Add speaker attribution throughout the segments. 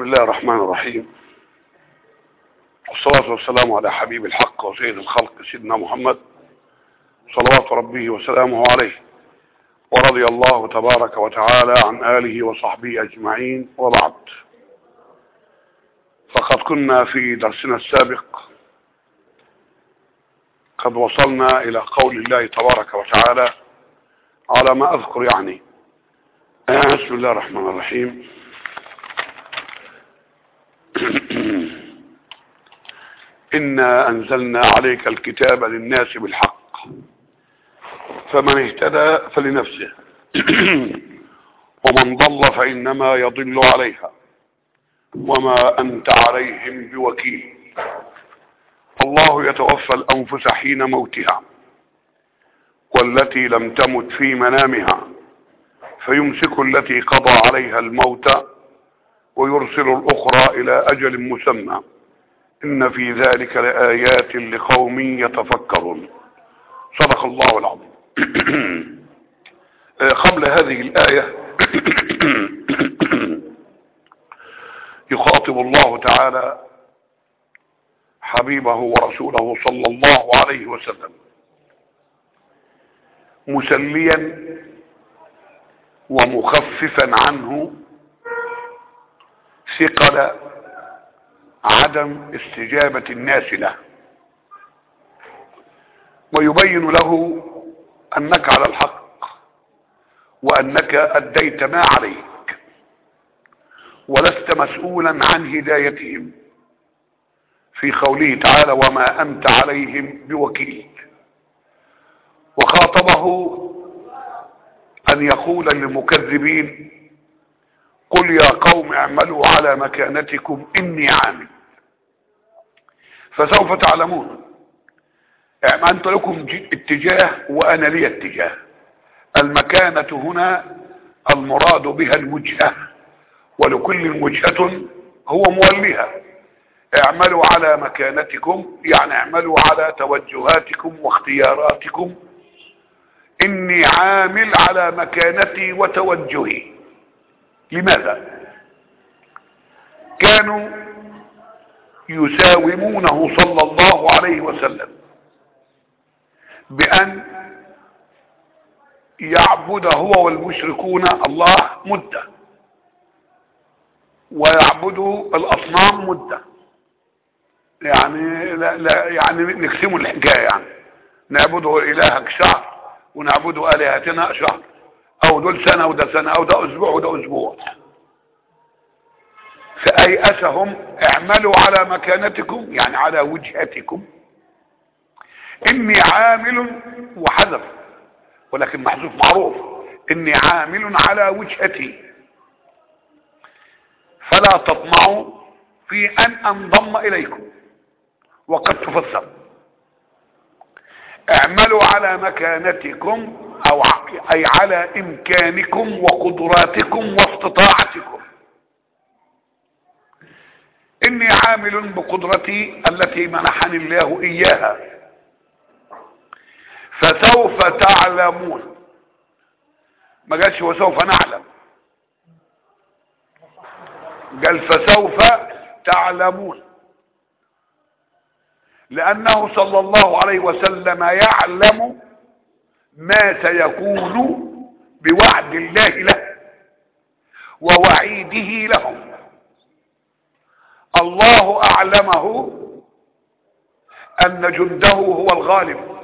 Speaker 1: الله الرحمن الرحيم والصلاة والسلام على حبيب الحق وسيد الخلق سيدنا محمد صلوات ربه وسلامه عليه ورضي الله تبارك وتعالى عن آله وصحبه أجمعين وبعد فقد كنا في درسنا السابق قد وصلنا إلى قول الله تبارك وتعالى على ما أذكر يعني بسم الله الرحمن الرحيم إنا أنزلنا عليك الكتاب للناس بالحق فمن اهتدى فلنفسه ومن ضل فإنما يضل عليها وما أنت عليهم بوكيل الله يتوفى الأنفس حين موتها والتي لم تمت في منامها فيمسك التي قضى عليها الموت ويرسل الأخرى إلى أجل مسمى إن في ذلك لآيات لقوم يتفكرون صدق الله العظيم قبل هذه الآية يخاطب الله تعالى حبيبه ورسوله صلى الله عليه وسلم مسليا ومخففا عنه ثقل عدم استجابة الناس له ويبين له أنك على الحق وأنك أديت ما عليك ولست مسؤولا عن هدايتهم في قوله تعالى وما أنت عليهم بوكيل وخاطبه أن يقول للمكذبين قل يا قوم اعملوا على مكانتكم إني عامل فسوف تعلمون أنت لكم اتجاه وأنا لي اتجاه المكانة هنا المراد بها الوجهة ولكل وجهة هو موليها اعملوا على مكانتكم يعني اعملوا على توجهاتكم واختياراتكم إني عامل على مكانتي وتوجهي لماذا كانوا يساومونه صلى الله عليه وسلم بأن يعبد هو والمشركون الله مدة ويعبدوا الأصنام مدة يعني لا لا يعني نقسموا الحكاية يعني نعبده إلهك شهر ونعبده آلهتنا شهر او دول سنة وده سنة او ده اسبوع وده اسبوع فأيأسهم اعملوا على مكانتكم يعني على وجهتكم اني عامل وحذف ولكن محذوف معروف اني عامل على وجهتي فلا تطمعوا في ان انضم اليكم وقد تفسر اعملوا على مكانتكم او اي على امكانكم وقدراتكم واستطاعتكم اني عامل بقدرتي التي منحني الله اياها فسوف تعلمون ما قالش وسوف نعلم قال فسوف تعلمون لانه صلى الله عليه وسلم يعلم ما سيكون بوعد الله له ووعيده لهم الله أعلمه أن جنده هو الغالب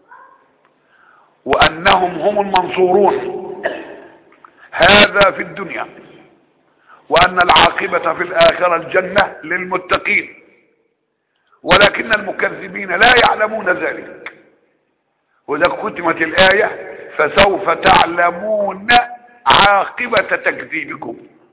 Speaker 1: وأنهم هم المنصورون هذا في الدنيا وأن العاقبة في الآخرة الجنة للمتقين ولكن المكذبين لا يعلمون ذلك وإذا ختمت الآية فسوف تعلمون عاقبة تكذيبكم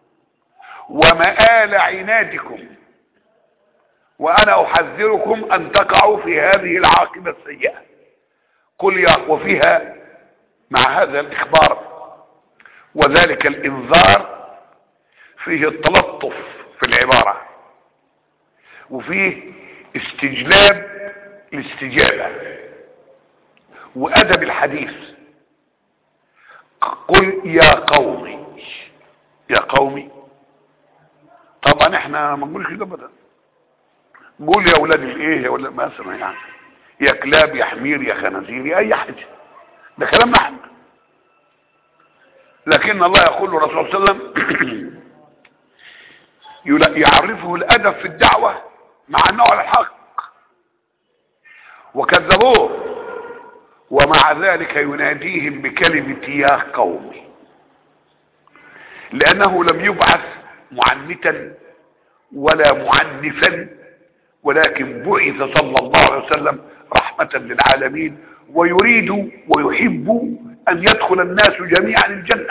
Speaker 1: ومآل عنادكم وأنا أحذركم أن تقعوا في هذه العاقبة السيئة قل يا وفيها مع هذا الإخبار وذلك الإنذار فيه التلطف في العبارة وفيه استجلاب الاستجابة وأدب الحديث قل يا قومي يا قومي طبعا احنا ما نقولش كده ابدا قول يا ولاد الايه يا ولاد مثلا يعني يا كلاب يا حمير يا خنازير يا اي حاجه ده كلامنا احنا لكن الله يقول للرسول صلى الله عليه وسلم يلا- يعرفه الادب في الدعوه مع انه على الحق وكذبوه ومع ذلك يناديهم بكلمه يا قومي لانه لم يبعث معنتا ولا معنفا ولكن بعث صلى الله عليه وسلم رحمة للعالمين ويريد ويحب أن يدخل الناس جميعا الجنة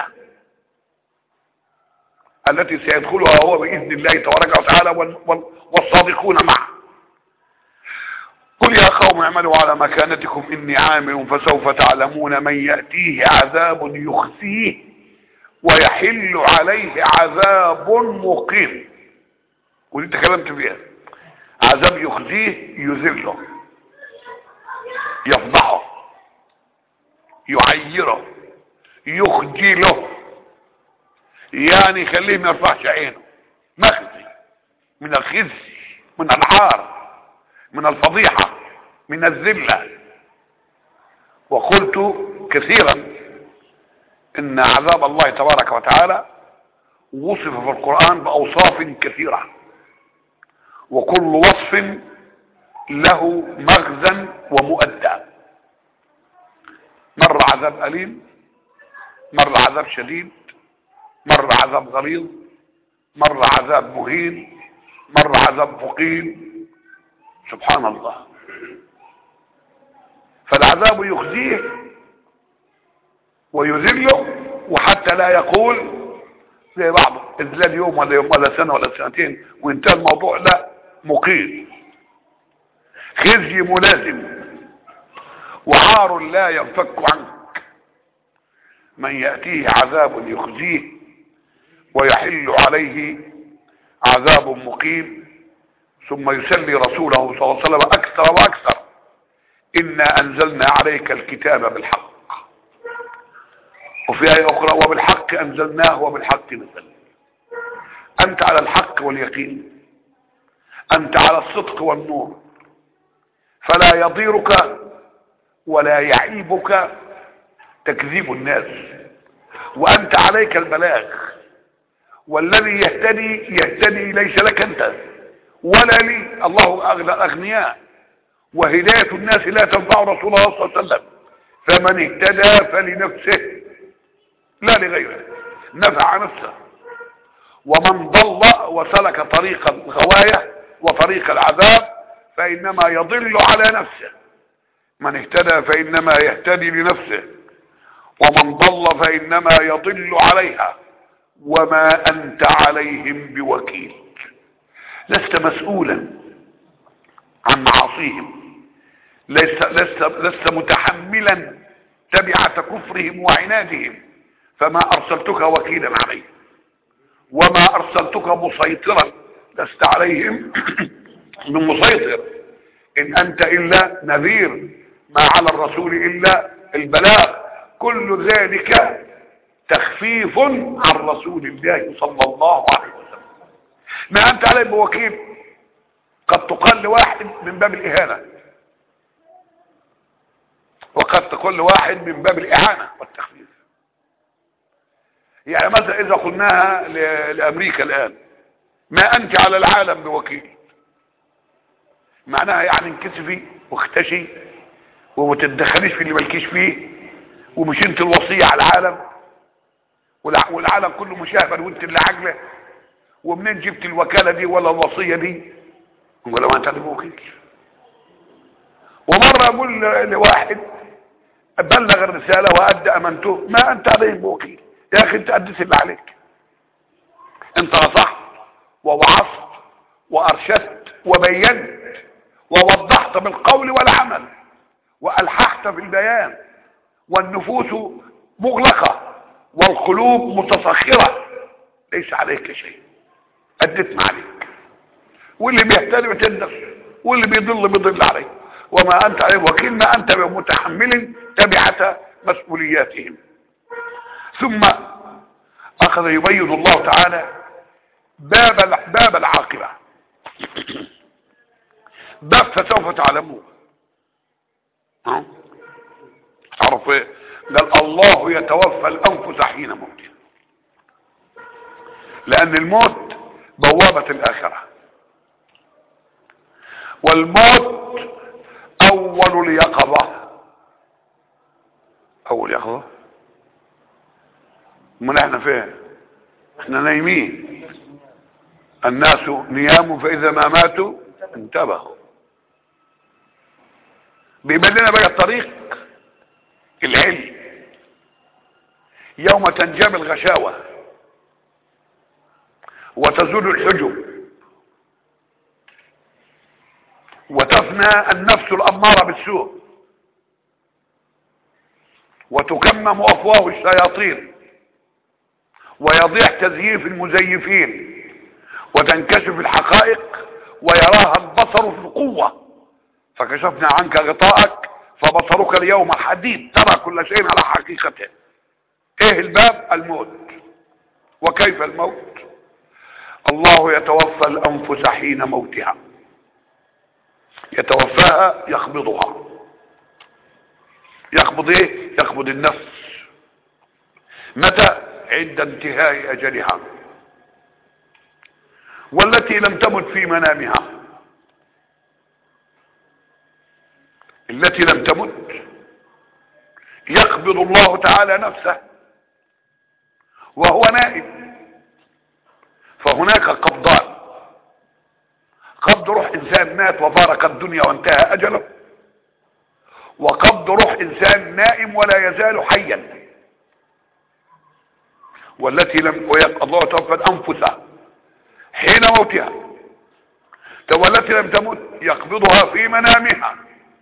Speaker 1: التي سيدخلها هو بإذن الله تبارك وتعالى وال- وال- والصادقون معه قل يا قوم اعملوا على مكانتكم إني عامل فسوف تعلمون من يأتيه عذاب يخزيه ويحل عليه عذاب مقيم ودي تكلمت فيها عذاب يخزيه يذله يفضحه يعيره يخجله يعني يخليه ما يرفعش عينه مخزي من الخزي من العار من الفضيحة من الذلة وقلت كثيرا ان عذاب الله تبارك وتعالى وصف في القرآن بأوصاف كثيرة وكل وصف له مغزى ومؤدى مرة عذاب أليم مرة عذاب شديد مرة عذاب غليظ مرة عذاب مهين مرة عذاب ثقيل سبحان الله فالعذاب يخزيه ويذله وحتى لا يقول زي بعض اذلال يوم ولا يوم ولا سنة ولا سنتين وانتهى الموضوع لا مقيم خزي ملازم وعار لا ينفك عنك من يأتيه عذاب يخزيه ويحل عليه عذاب مقيم ثم يسلي رسوله صلى الله عليه وسلم أكثر وأكثر إنا أنزلنا عليك الكتاب بالحق وفي آية أخرى وبالحق أنزلناه وبالحق نزل أنت على الحق واليقين أنت على الصدق والنور فلا يضيرك ولا يعيبك تكذيب الناس وأنت عليك البلاغ والذي يهتدي يهتدي ليس لك أنت ولا لي الله أغنى الأغنياء وهداية الناس لا تنفع رسول الله صلى الله عليه وسلم فمن اهتدى فلنفسه لا لغيره نفع نفسه ومن ضل وسلك طريق الغواية وطريق العذاب فإنما يضل على نفسه من اهتدى فإنما يهتدي لنفسه ومن ضل فإنما يضل عليها وما أنت عليهم بوكيل لست مسؤولا عن معاصيهم لست, لست, لست متحملا تبعة كفرهم وعنادهم فما أرسلتك وكيلا عليهم وما أرسلتك مسيطرا لست عليهم من مسيطر إن أنت إلا نذير ما على الرسول إلا البلاغ كل ذلك تخفيف عن رسول الله صلى الله عليه وسلم ما أنت عليه بوكيل قد تقال لواحد من باب الإهانة وقد تقول لواحد من باب الإعانة والتخفيف يعني مثلا إذا قلناها ل- لأمريكا الآن ما أنت على العالم بوكيل معناها يعني انكسفي واختشي وما تتدخليش في اللي مالكيش فيه ومش انت الوصية على العالم والع- والعالم كله مشاهبا وانت اللي عاجله ومنين جبت الوكالة دي ولا الوصية دي ولا ما انت اللي بوكيل ومرة اقول ل- لواحد بلغ الرسالة وأدى أمنته ما أنت عليه بوكيل يا أخي أنت أديت اللي عليك أنت نصحت ووعظت وأرشدت وبينت ووضحت بالقول والعمل وألححت في البيان والنفوس مغلقة والقلوب متسخرة ليس عليك شيء أديت ما عليك واللي بيهتدي بتندس واللي بيضل بيضل عليه وما أنت عليه وكيل ما أنت بمتحمل تبعة مسؤولياتهم ثم أخذ يبين الله تعالى باب باب العاقبة باب فسوف تعلمون ها عرف ايه قال الله يتوفى الانفس حين موتها لان الموت بوابة الاخرة والموت اول اليقظة اول يقظة من احنا فين احنا نايمين الناس نيام فاذا ما ماتوا انتبهوا بيبان لنا بقى الطريق العلم يوم تنجم الغشاوة وتزول الحجب وتفنى النفس الأمارة بالسوء وتكمم أفواه الشياطين ويضيع تزييف المزيفين وتنكشف الحقائق ويراها البصر في القوة فكشفنا عنك غطاءك فبصرك اليوم حديد ترى كل شيء على حقيقته ايه الباب الموت وكيف الموت الله يتوفى الانفس حين موتها يتوفاها يقبضها يقبض ايه يقبض النفس متى عند انتهاء اجلها والتي لم تمت في منامها التي لم تمت يقبض الله تعالى نفسه وهو نائم فهناك قبضان قبض روح انسان مات وفارق الدنيا وانتهى اجله وقبض روح انسان نائم ولا يزال حيا والتي لم الله توفى الانفس حين موتها والتي لم تمت يقبضها في منامها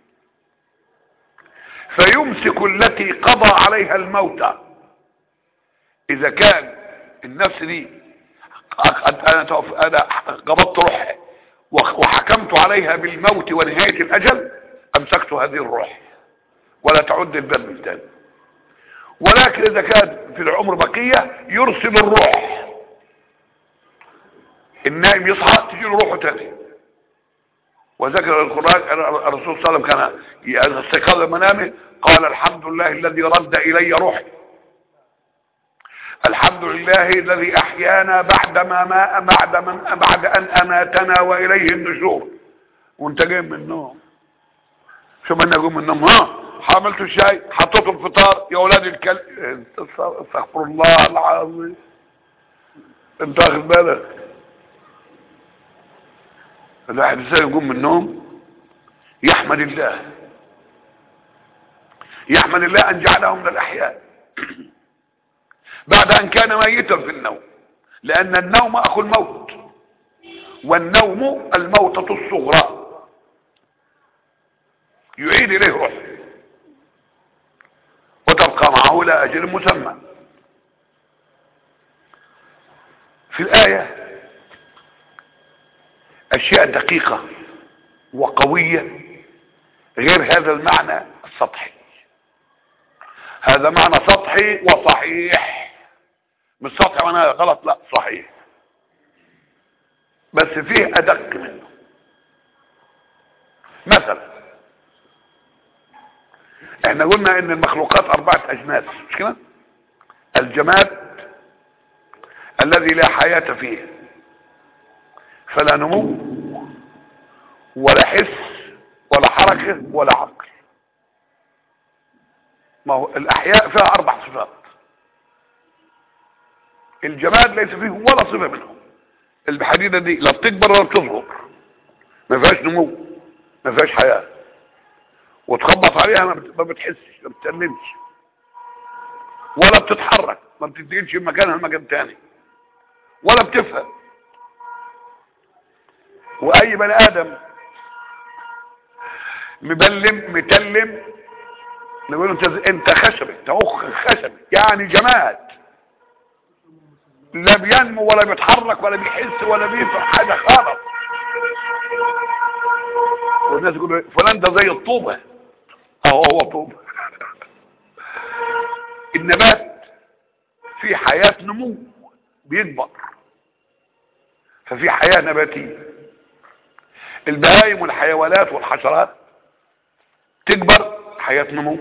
Speaker 1: فيمسك التي قضى عليها الموت اذا كان النفس دي انا انا قبضت روحها وحكمت عليها بالموت ونهاية الاجل امسكت هذه الروح ولا تعد الباب من تاني ولكن اذا كان في العمر بقية يرسل الروح النائم يصحى تجي له روحه تاني وذكر القرآن الرسول صلى الله عليه وسلم كان استيقاظ منامه قال الحمد لله الذي رد إلي روحي الحمد لله الذي أحيانا بعدما ما بعد من بعد أن أماتنا وإليه النشور وانت جاي من النوم شو بدنا نقوم من النوم ها حملت الشاي حطيت الفطار يا اولاد الكلب استغفر الله العظيم انت واخد بالك الواحد ازاي يقوم من النوم يحمد الله يحمد الله ان جعله من الاحياء بعد ان كان ميتا في النوم لان النوم اخو الموت والنوم الموتة الصغرى يعيد اليه روحه وتبقى معه الى اجل مسمى في الايه اشياء دقيقة وقوية غير هذا المعنى السطحي هذا معنى سطحي وصحيح مش سطحي معناه غلط لا صحيح بس فيه ادق منه مثلا احنا قلنا ان المخلوقات اربعة اجناس مش كده الجماد الذي لا حياة فيه فلا نمو ولا حس ولا حركة ولا عقل ما هو الأحياء فيها أربع صفات الجماد ليس فيه ولا صفة منهم الحديدة دي لا بتكبر ولا بتصغر ما فيهاش نمو ما فيهاش حياة وتخبط عليها ما بتحسش ما بتأمنش ولا بتتحرك ما بتنتقلش من مكانها لمكان تاني ولا بتفهم واي بني ادم مبلم متلم نقول انت انت خشب انت مخ خشب يعني جماد لا بينمو ولا بيتحرك ولا بيحس ولا بيفهم حاجه خالص والناس يقولوا فلان ده زي الطوبه اهو هو طوبه النبات في حياه نمو بيكبر ففي حياة نباتية البهايم والحيوانات والحشرات تكبر حياة نمو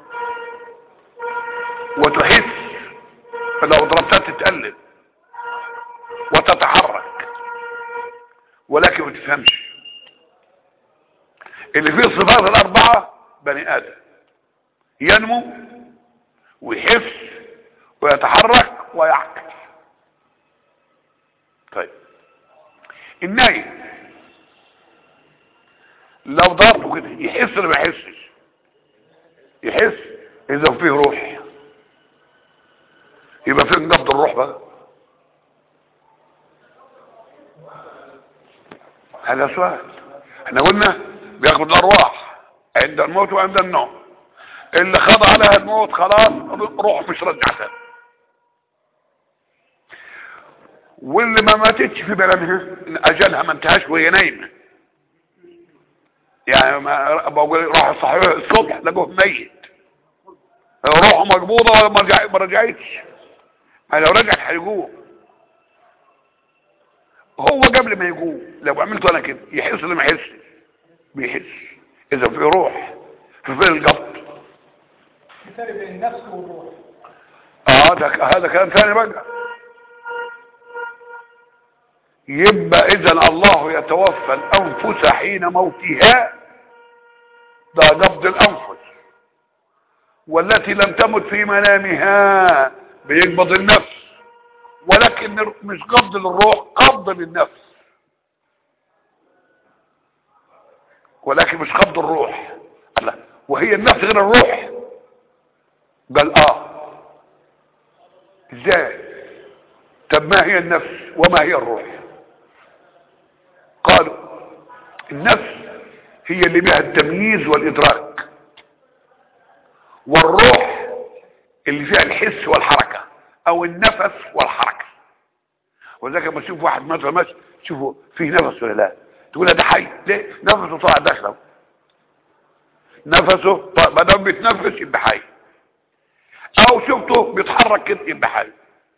Speaker 1: وتحس فلو ضربتها تتقلب وتتحرك ولكن ما تفهمش اللي فيه الصفات الاربعة بني ادم ينمو ويحس ويتحرك ويعقل طيب النايم لو ضربته كده يحس ولا ما يحسش يحس اذا فيه روح يبقى فيه نبض الروح بقى هذا سؤال احنا قلنا بياخد الارواح عند الموت وعند النوم اللي خضع لها الموت خلاص روح مش رجعتها واللي ما ماتتش في بلدها اجلها ما انتهاش وهي نايمه يعني ما بقول راح صحيح الصبح لقوه ميت روحه مقبوضه ولا ما رجع- ما رجعتش يعني لو رجعت هيقوم هو قبل ما يقوم لو عملت انا كده يحس ولا ما يحسش بيحس اذا في روح في فين القبض
Speaker 2: في فرق بين النفس والروح
Speaker 1: اه ده هذا كلام ثاني بقى يبقى اذا الله يتوفى الانفس حين موتها ده قبض الانفس والتي لم تمت في منامها بيقبض النفس ولكن مش قبض للروح قبض للنفس ولكن مش قبض الروح لا وهي النفس غير الروح قال اه ازاي طب ما هي النفس وما هي الروح قالوا النفس هي اللي بها التمييز والادراك والروح اللي فيها الحس والحركة او النفس والحركة وذلك لما تشوف واحد مثلا ماشي تشوفه فيه نفس ولا لا تقول ده حي ليه نفسه طالع داخله نفسه طيب ما دام بيتنفس يبقى حي او شفته بيتحرك كده يبقى حي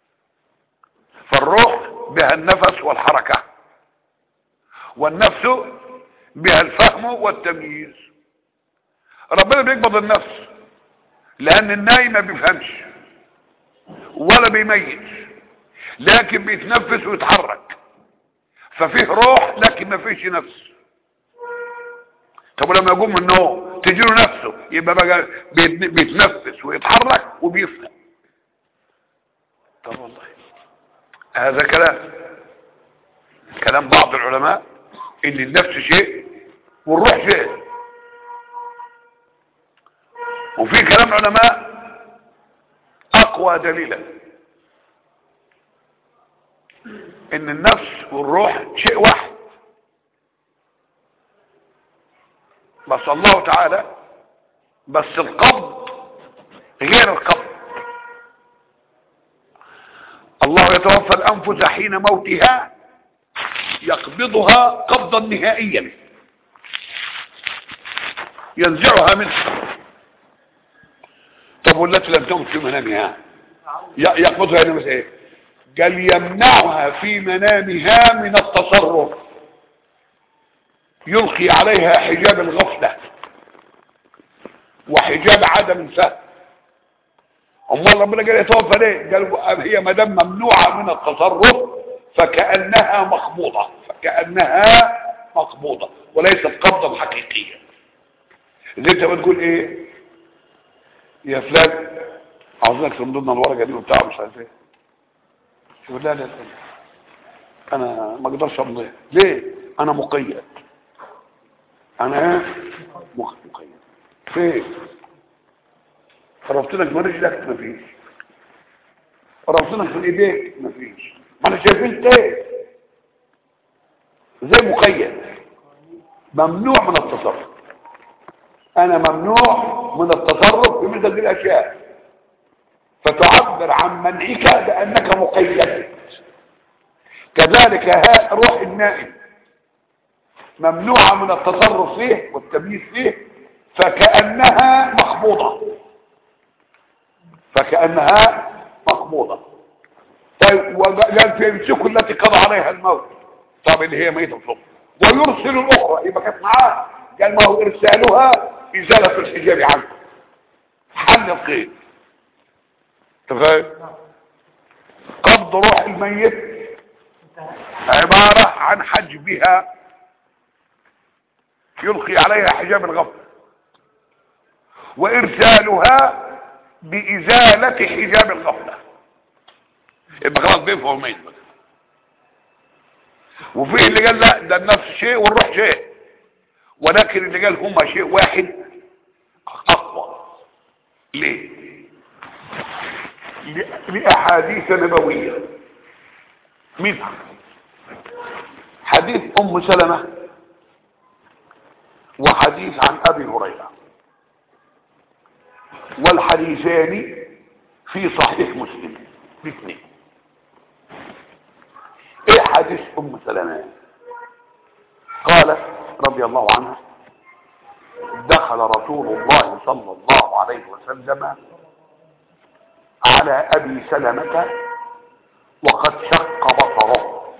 Speaker 1: فالروح بها النفس والحركة والنفس بها الفهم والتمييز ربنا بيقبض النفس لان النايم ما بيفهمش ولا بيميز لكن بيتنفس ويتحرك ففيه روح لكن ما فيش نفس طب لما يقوم من النوم تجيله نفسه يبقى بقى بيت- بيتنفس ويتحرك وبيفهم طب والله هذا كلام كلام بعض العلماء ان النفس شيء والروح شيء وفي كلام علماء اقوى دليلا ان النفس والروح شيء واحد بس الله تعالى بس القبض غير القبض الله يتوفى الانفس حين موتها يقبضها قبضا نهائيا ينزعها منها طب والتي لم تمت في منامها ي- يقبضها يعني مثلا ايه قال يمنعها في منامها من التصرف يلقي عليها حجاب الغفلة وحجاب عدم الفهم امال ربنا قال يتوفى ليه قال هي ما دام ممنوعه من التصرف فكانها مقبوضه فكانها مقبوضه وليست قبضه حقيقيه اللي انت بتقول ايه يا فلان عاوزينك تمضي الورقه دي وبتاع مش عارف ايه يقول لا لا لا انا ما اقدرش امضيها ليه انا مقيد انا مخ- مقيد فين ربط لك من رجلك مفيش ربط لك من ايديك مفيش ما انا شايفين ايه زي مقيد ممنوع من التصرف انا ممنوع من التصرف في مثل هذه الاشياء فتعبر عن منعك بانك مقيد كذلك ها روح النائم ممنوعة من التصرف فيه والتمييز فيه فكأنها مقبوضة فكأنها مقبوضة طيب وقال في يمسكوا التي قضى عليها الموت طب اللي هي ميتة الصبح ويرسل الاخرى يبقى كانت معاه قال ما هو ارسالها ازالة الحجاب عنه حل القيد تفاهم قبض روح الميت عبارة عن حجبها يلقي عليها حجاب الغفل وارسالها بازالة حجاب الغفلة يبقى خلاص بيفهم ميت بقى وفيه اللي قال لا ده النفس شيء والروح شيء ولكن اللي قال هما شيء واحد اقوى ليه ل- لاحاديث نبويه منها حديث ام سلمه وحديث عن ابي هريره والحديثان في صحيح مسلم الاثنين ايه حديث ام سلمة قالت رضي الله عنها دخل رسول الله صلى الله عليه وسلم على ابي سلمة وقد شق بصره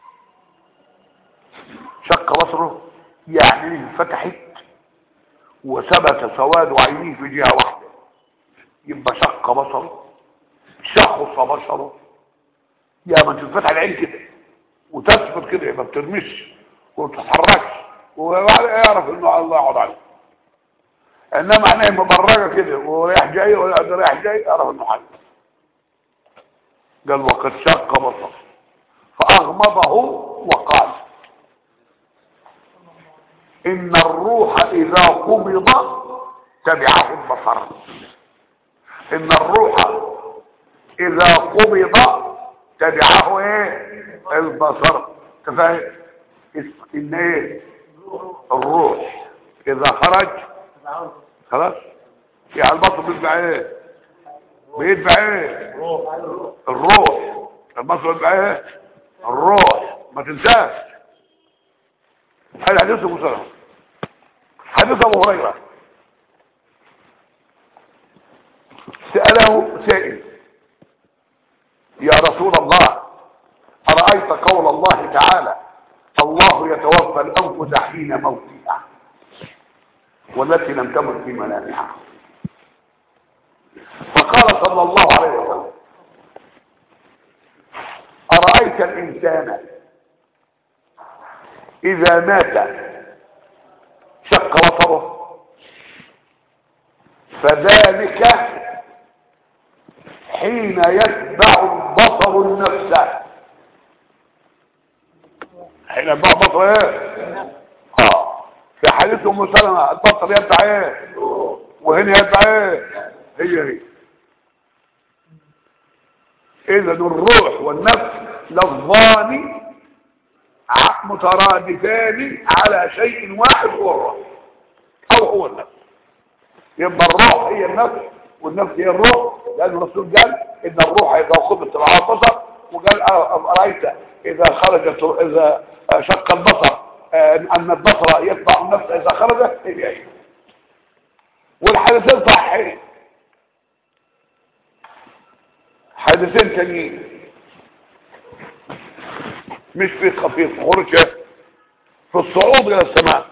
Speaker 1: شق بصره يعني انفتحت وثبت سواد عينيه في جهة واحدة يبقى شق بصره شخص بصره يا ما تنفتح العين كده وتثبت كده ما بترمش وتتحركش ويعرف انه الله يقعد عليه انما عينيه مبرجه كده ورايح جاي ولا رايح جاي يعرف انه حي قال وقد شق بصره فاغمضه وقال ان الروح اذا قبض تبعه البصر ان الروح اذا قبض تبعه ايه البصر تفهم ان ايه الروح اذا خرج خلاص يعني البصر بيتبع ايه بيتبع ايه الروح البصر بيتبع ايه الروح ما تنساش هذا حديث ابو سلمة حديث ابو هريره سأله سائل يا رسول الله أرأيت قول الله تعالى الله يتوفى الأنفس حين موتها والتي لم تمت في منامها فقال صلى الله عليه وسلم أرأيت الإنسان إذا مات شق بصره فذلك حين يتبع البصر النفس حين يتبع البصر ايه اه في حديث ام سلمة البصر يتبع ايه وهنا يتبع ايه هي هي اذا الروح والنفس لفظان ع- مترادفان على شيء واحد هو الروح او هو النفس يبقى الروح هي النفس والنفس هي الروح لأن الرسول قال إن الروح إذا خبط مع البصر وقال أ- أرأيت إذا خرجت إذا شق البصر آه، أن البصر يتبع النفس إذا خرجت هي هي والحدثين صحيحين حدثين تانيين مش في خفيف خرجة في الصعود إلى السماء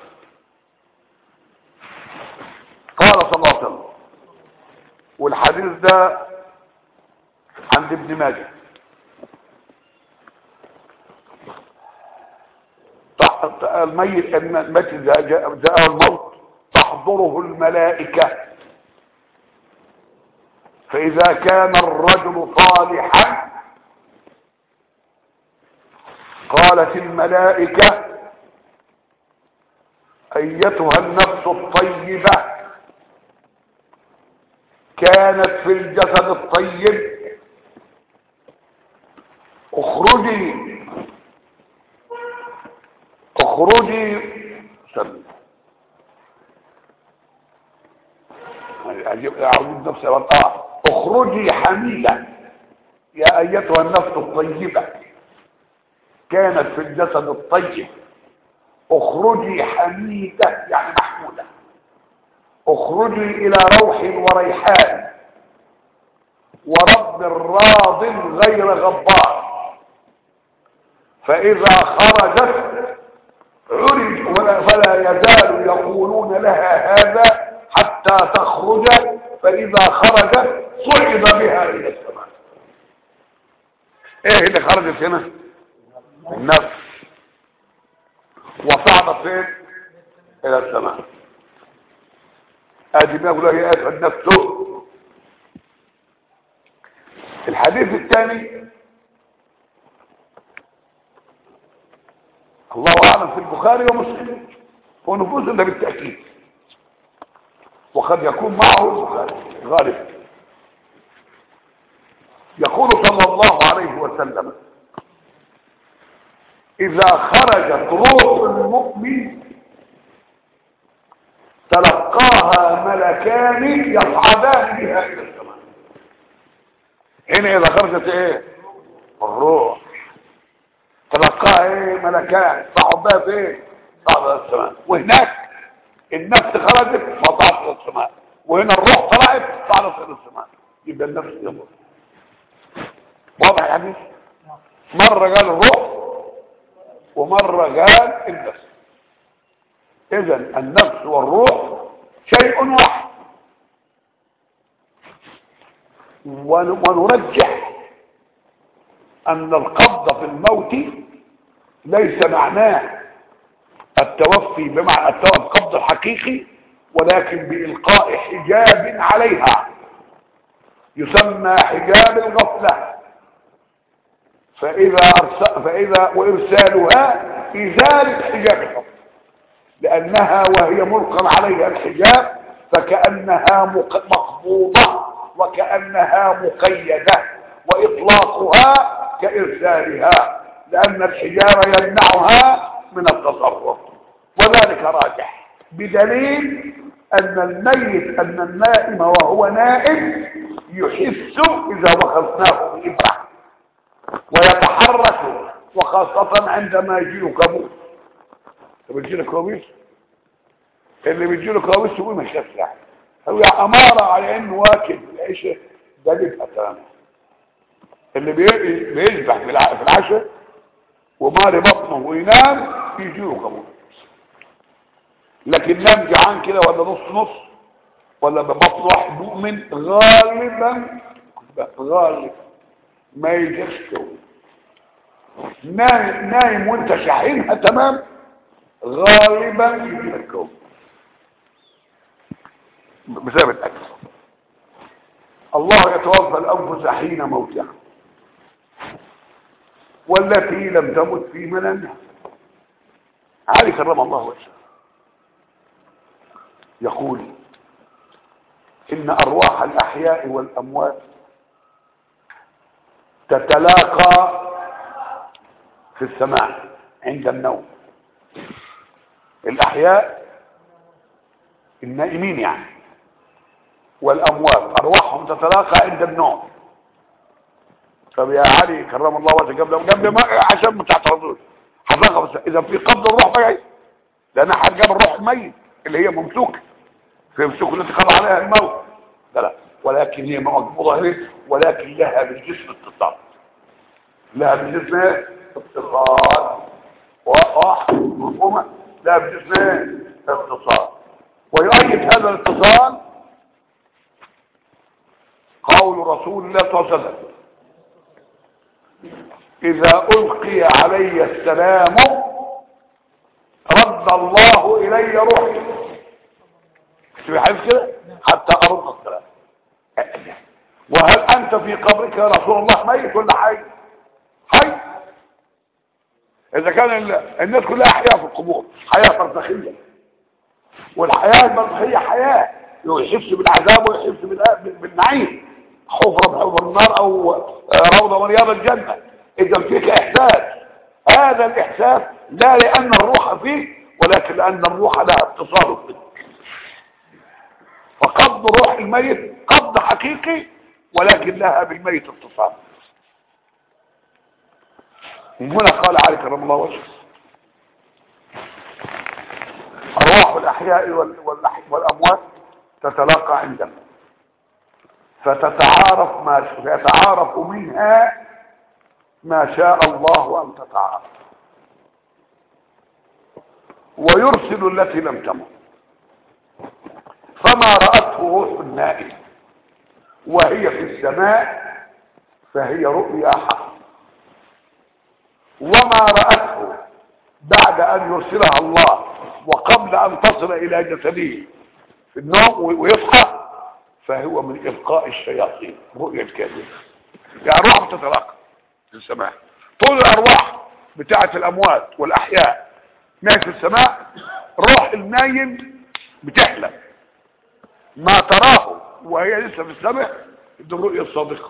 Speaker 1: قال صلى الله عليه وسلم والحديث ده عند ابن ماجه تحت الميت الميت إذا جاء جاءه الموت تحضره الملائكة فإذا كان الرجل صالحا قالت الملائكة أيتها النفس الطيبة كانت في الجسد الطيب اخرجي اخرجي سلم اعود نفسي والآه اخرجي حميدة يا ايتها النفس الطيبة كانت في الجسد الطيب اخرجي حميدة يعني محمودة اخرجي الى روح وريحان ورب راض غير غضبان فإذا خرجت عرج ولا فلا يزال يقولون لها هذا حتى تخرج فإذا خرجت صعد بها إلى السماء ايه اللي خرجت هنا النفس وصعدت فين الى السماء ادي ما يقول هي اسعد نفسه الحديث الثاني الله اعلم في البخاري ومسلم هو نفوذ الا بالتاكيد وقد يكون معه البخاري غالبا يقول صلى الله عليه وسلم اذا خرجت روح المؤمن تلقاها ملكان يصعدان بها الى السماء هنا اذا خرجت ايه الروح تلقاها ايه ملكان صعد بها فين صعد الى السماء وهناك النفس خرجت فصعدت الى السماء وهنا الروح طلعت صعدت الى السماء يبقى النفس يمر واضح يا حبيبي مره قال الروح ومره قال النفس اذا النفس والروح شيء واحد ون- ونرجح ان القبض في الموت ليس معناه التوفي بمعنى التو- القبض الحقيقي ولكن بإلقاء حجاب عليها يسمى حجاب الغفلة فإذا, أرس... فإذا وإرسالها إزالة حجاب الغفلة لأنها وهي ملقى عليها الحجاب فكأنها مق... مقبوضة وكأنها مقيدة وإطلاقها كإرسالها لأن الحجاب يمنعها من التصرف وذلك راجح بدليل أن الميت أن النائم وهو نائم يحس إذا وخصناه بإبرة ويتحرك وخاصة عندما يجيله كابوس طب يجيله كابوس اللي بيجيله كابوس يقول مش هسرع هو أمارة على إنه واكل العشاء ده بيبقى تمام اللي بي- بيذبح في الع- في العشاء ومالي بطنه وينام يجيله كابوس لكن نام جعان كده ولا نص نص ولا ببطن واحد مؤمن غالبا غالبا ما يجيش كابوس نايم نايم وانت شاحنها تمام غالبا يجيلك كابوس بسبب الاكل الله يتوفى الانفس حين موتها والتي لم تمت في منامها علي كرم الله وجهه يقول ان ارواح الاحياء والاموات تتلاقى في السماء عند النوم الاحياء النائمين يعني والاموات ارواحهم تتلاقى عند النوم طب يا علي كرم الله وجهك قبل قبل ما عشان ما تعترضوش حضرتك بس اذا في قبض الروح بقى لان حد جاب الروح الميت اللي هي ممسوكه في ممسوكه التي قضى عليها الموت لا لا ولكن هي مقبوضه هي ولكن لها بالجسم اتصال لها بالجسم ايه؟ اتصال واحد مفهومه لها بالجسم ايه؟ اتصال ويؤيد هذا الاتصال قول رسول الله صلى الله عليه وسلم إذا ألقي علي السلام رد الله إلي روحي شو حيث كده حتى أرد السلام وهل أنت في قبرك يا رسول الله ميت ولا حي حي إذا كان ال- الناس كلها أحياء في القبور حياة برزخية والحياة البرزخية حياة يحس بالعذاب ويحس بالآ- بالنعيم حفرة من حفر النار أو آه، روضة من رياض الجنة إذا فيك إحساس هذا الإحساس لا لأن الروح فيك ولكن لأن الروح لها اتصال بك فقبض روح الميت قبض حقيقي ولكن لها بالميت اتصال من هنا قال علي كرم الله وجهه أرواح الأحياء وال- والأح- والأموات تتلاقى عندنا فتتعارف ما يتعارف منها ما شاء الله أن تتعاطى ويرسل التي لم تمت فما رأته روح النائم وهي في السماء فهي رؤيا حق وما رأته بعد أن يرسلها الله وقبل أن تصل إلى جسده في النوم ويصحى فهو من إلقاء الشياطين رؤية كاذبة يعني روح بتتلاقى في السماء طول الأرواح بتاعة الأموات والأحياء ما في السماء روح النايم بتحلم ما تراه وهي لسه في السماء دي الرؤية الصادقة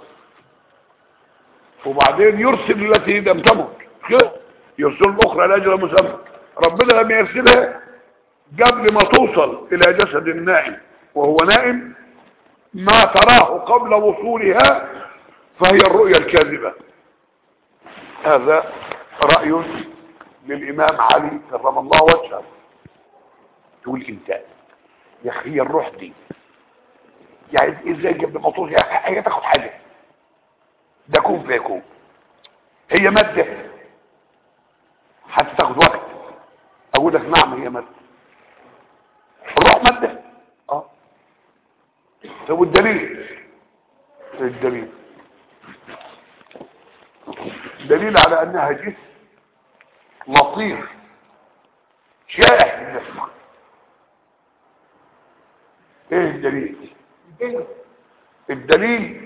Speaker 1: وبعدين يرسل التي لم تمت كده يرسل الأخرى لأجل مسمى ربنا لم يرسلها قبل ما توصل إلى جسد النائم وهو نائم ما تراه قبل وصولها فهي الرؤيا الكاذبة هذا رأي للإمام علي كرم الله وجهه تقول انت يا اخي هي الروح دي يعني ازاي قبل ما توصل هي تاخد حاجة ده كون فيكون هي مادة حتى تاخد وقت اقول لك نعم هي مادة الروح مادة اه طب والدليل الدليل دليل على انها جسم لطيف شائع في الجسم ايه الدليل
Speaker 2: الجن
Speaker 1: الدليل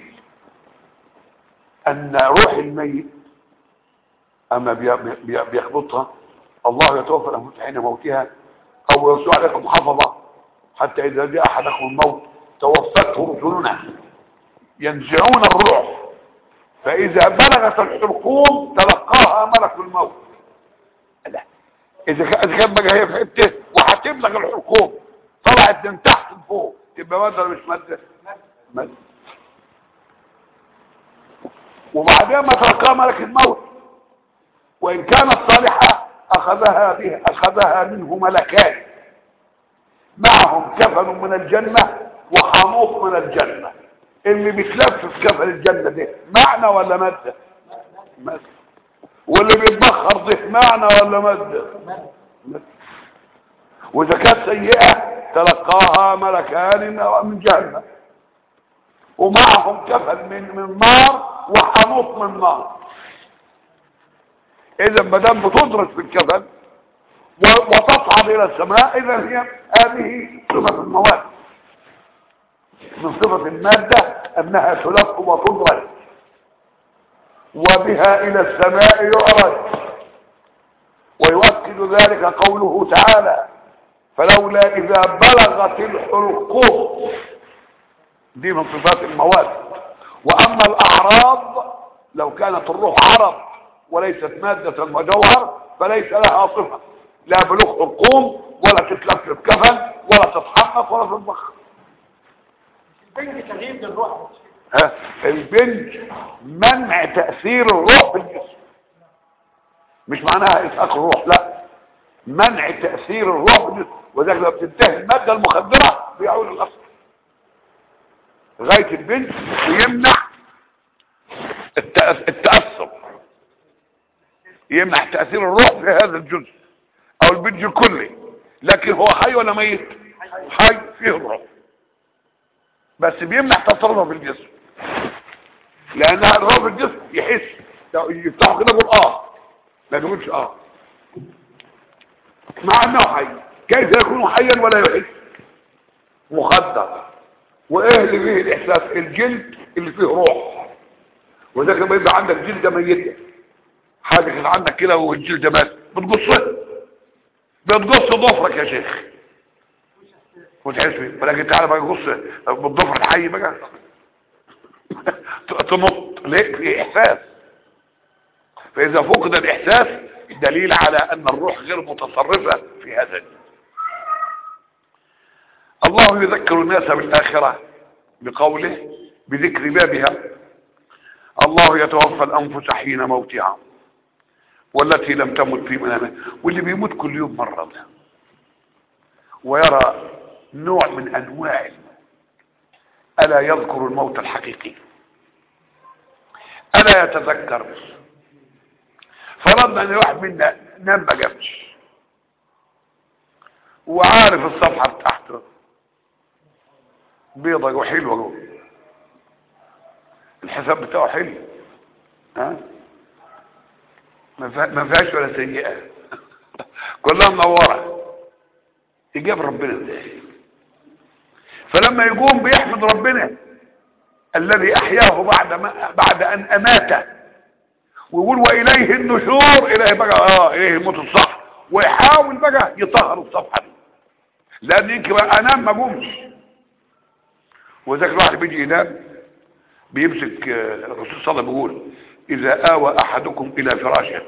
Speaker 1: ان روح الميت اما بي- بي- بيخبطها الله يتوفى الانفس حين موتها او يرسل عليكم حفظه حتى اذا جاء احدكم الموت توفته رسلنا ينزعون الروح فاذا بلغت الحلقوم تلقاها ملك الموت لا اذا كان إذا كان بقى هي في حته وهتبلغ الحلقوم طلعت من تحت لفوق تبقى ماده ولا مش ماده ماده وبعدين ما تلقاها ملك الموت وان كانت صالحه اخذها به اخذها منه ملكان معهم كفن من الجنه وحنوط من الجنه اللي بيتلف في كفن الجنه ده معنى ولا ماده ماده واللي بيتبخر ده معنى ولا ماده مادة. واذا كانت سيئه تلقاها ملكان من جهنم ومعهم كفن من من نار وحنوط من نار اذا ما دام بتدرس في الكفن و- وتصعد الى السماء اذا هي هذه صفه المواد من صفه الماده انها تلف وتدرس وبها الى السماء يعرج ويؤكد ذلك قوله تعالى فلولا اذا بلغت الحلقوم دي من صفات المواد واما الاعراض لو كانت الروح عرض وليست مادة وجوهر فليس لها صفة لا بلوغ حلقوم ولا تتلف في كفن ولا تتحقق ولا تتبخر
Speaker 2: الجن تغيير للروح
Speaker 1: ها البنج منع تأثير الروح في الجسم مش معناها إسحاق الروح لا منع تأثير الروح في الجسم وذلك لو بتنتهي المادة المخدرة بيعود الأصل غاية البنج ويمنع التأث- التأثر يمنع تأثير الروح في هذا الجزء أو البنج الكلي لكن هو حي ولا ميت حي فيه الروح بس بيمنع تصرفها في الجسم لانها الروح في الجسم يحس لو يفتحوا كده يقول اه ما يقولش اه مع انه حي كيف يكون حيا ولا يحس مخدر وايه اللي فيه الاحساس الجلد اللي فيه روح وذاك لما يبقى عندك جلده ميته حاجه كده عندك كده والجلده مات بتقصها بتقص ضفرك يا شيخ وتحس بيه ولكن تعالى بقى يقص بالضفر الحي بقى تنط ليه في احساس فاذا فقد الاحساس دليل على ان الروح غير متصرفة في هذا الدين الله يذكر الناس بالاخرة بقوله بذكر بابها الله يتوفى الانفس حين موتها والتي لم تمت في منامها واللي بيموت كل يوم مرة ده ويرى نوع من انواع الموت الا يذكر الموت الحقيقي الا يتذكر افترضنا ان واحد منا نام ما جابش وعارف الصفحة بتاعته بيضة وحلوة جوه الحساب بتاعه حلو ها ما فيها- ما فيهاش ولا سيئة كلها منورة يجاب ربنا ازاي فلما يقوم بيحمد ربنا الذي احياه بعد ما بعد ان اماته ويقول واليه النشور اليه بقى اه اليه الموت الصح ويحاول بقى يطهر الصفحه دي لان يمكن بقى انام ما اقومش وذاك الواحد بيجي ينام بيمسك آه، الرسول صلى الله عليه وسلم بيقول اذا اوى احدكم الى فراشه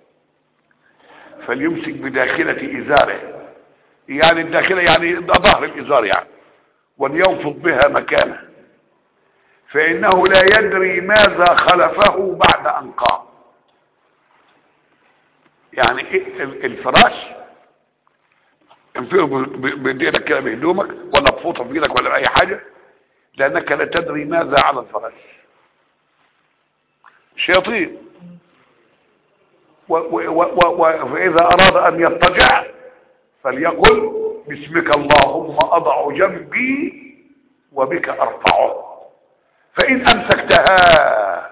Speaker 1: فليمسك بداخله ازاره يعني الداخله يعني ده ظهر الازار يعني ولينفض بها مكانه فانه لا يدري ماذا خلفه بعد ان قام يعني إيه ال- الفراش انفره ب- بايدينك كده بهدومك ولا بفوطه في ايدك ولا باي حاجه لانك لا تدري ماذا على الفراش شياطين و- و- و- و- وإذا أراد أن يضطجع فليقل باسمك اللهم أضع جنبي وبك أرفعه فإن أمسكتها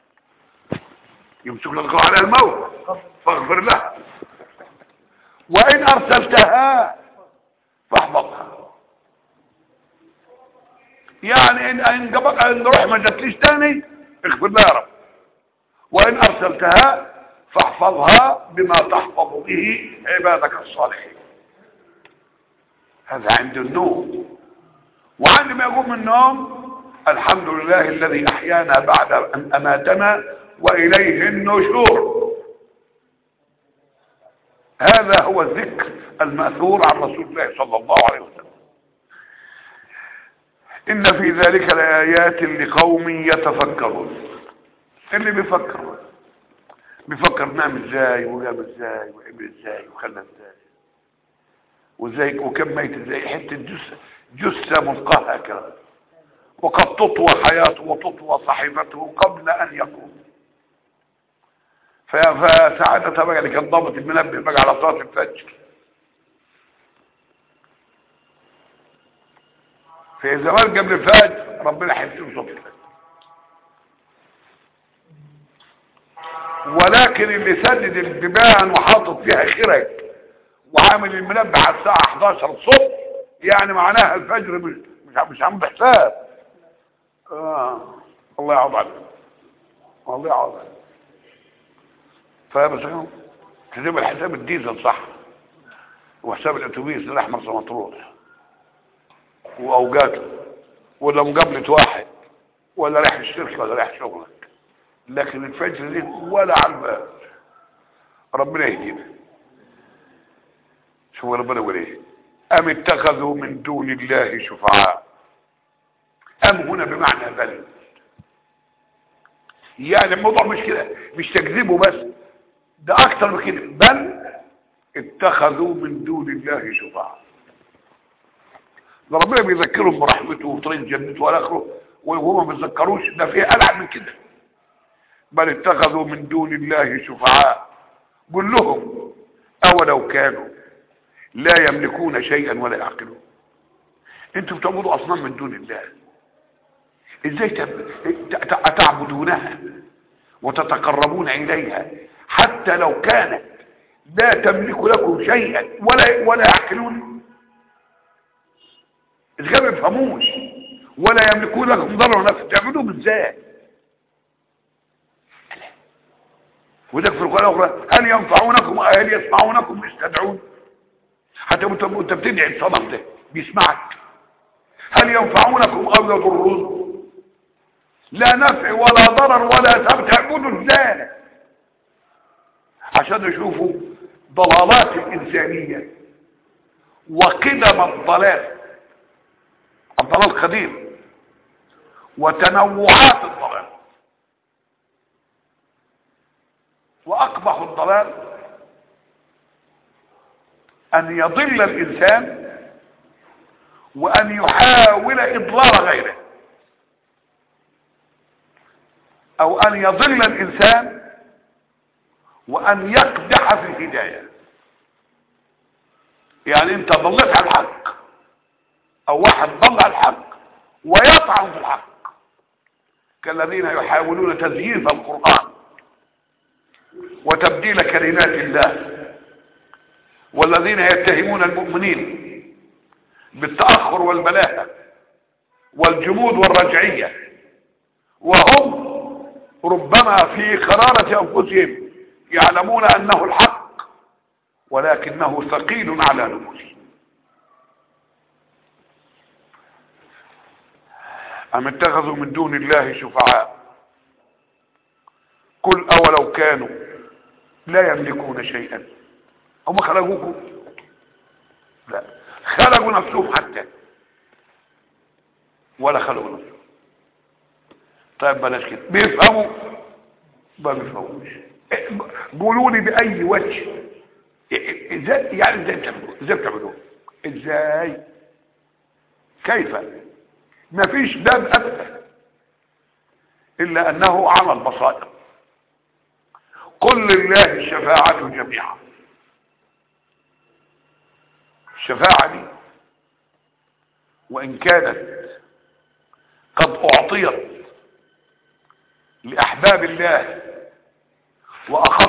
Speaker 1: يمسك لك على الموت فاغفر لها وإن أرسلتها فاحفظها يعني إن إن جبك إن روح ما جاتليش تاني اغفر لها يا رب وإن أرسلتها فاحفظها بما تحفظ به عبادك الصالحين هذا عند النوم وعند ما يقوم من النوم الحمد لله الذي أحيانا بعد أن أماتنا وإليه النشور هذا هو الذكر المأثور عن رسول الله صلى الله عليه وسلم إن في ذلك لآيات لقوم يتفكرون اللي بيفكر بيفكر نام ازاي وقام ازاي وعمل ازاي وخلى ازاي وازاي وكم ميت ازاي حته جثه جثه ملقاه هكذا وقد تطوى حياته وتطوى صحيفته قبل ان يقوم ف- فساعتها بقى اللي كان ضابط المنبه بقى على صلاه الفجر في زمان قبل الفجر ربنا حيبتم صوت الفجر ولكن اللي سدد البيبان وحاطط فيها خرج وعامل المنبه على الساعة 11 الصبح يعني معناها الفجر مش مش مش عامل حساب آه. الله يعوض عليك الله يعوض عليك فبس تجيب الحساب الديزل صح وحساب الاتوبيس اللي راح مرسى مطروح واوقاته ولا مقابلة واحد ولا رايح الشركة ولا رايح شغلك لكن الفجر دي ولا على البال ربنا يهدينا شوف ربنا يقول ايه ام اتخذوا من دون الله شفعاء ام هنا بمعنى بل يعني الموضوع مش كده مش تكذيبه بس ده اكتر من كده بل اتخذوا من دون الله شفعاء ده ربنا بيذكرهم برحمته وطريق جنته والى اخره وهم ما بيتذكروش ده فيه العب من كده بل اتخذوا من دون الله شفعاء قل لهم اولو كانوا لا يملكون شيئا ولا يعقلون انتوا بتعبدوا اصنام من دون الله ازاي تب- ت- تعبدونها وتتقربون اليها حتى لو كانت لا تملك لكم شيئا ولا ولا يعقلون اذا كانوا ما يفهموش ولا يملكون لكم ضرر ولا نفع تعبدوهم ازاي وذلك في القرآن الأخرى هل ينفعونكم هل يسمعونكم يستدعون حتى وانت وانت بتدعي الصنم ده بيسمعك هل ينفعونكم او يضرون لا نفع ولا ضرر ولا سبب تعبدوا ازاي عشان يشوفوا ضلالات الإنسانية وقدم الضلال الضلال قديم وتنوعات الضلال وأقبح الضلال أن يضل الإنسان وأن يحاول إضلال غيره أو أن يضل الإنسان وان يقدح في الهداية يعني انت ضليت على الحق او واحد ضل على الحق ويطعن في الحق كالذين يحاولون تزييف القرآن وتبديل كلمات الله والذين يتهمون المؤمنين بالتأخر والبلاهة والجمود والرجعية وهم ربما في قرارة أنفسهم يعلمون أنه الحق ولكنه ثقيل على نفوسهم أم اتخذوا من دون الله شفعاء قل أولو كانوا لا يملكون شيئا هم خلقوكم لا خلقوا نفسهم حتى ولا خلقوا نفسهم طيب بلاش كده بيفهموا ما بيفهموش قولوا لي بأي وجه ازاي يعني ازاي بتعملوا ازاي بتعملوا ازاي كيف ما فيش باب ابدا الا انه على البصائر قل لله الشفاعة جميعا الشفاعة دي وان كانت قد اعطيت لاحباب الله واخص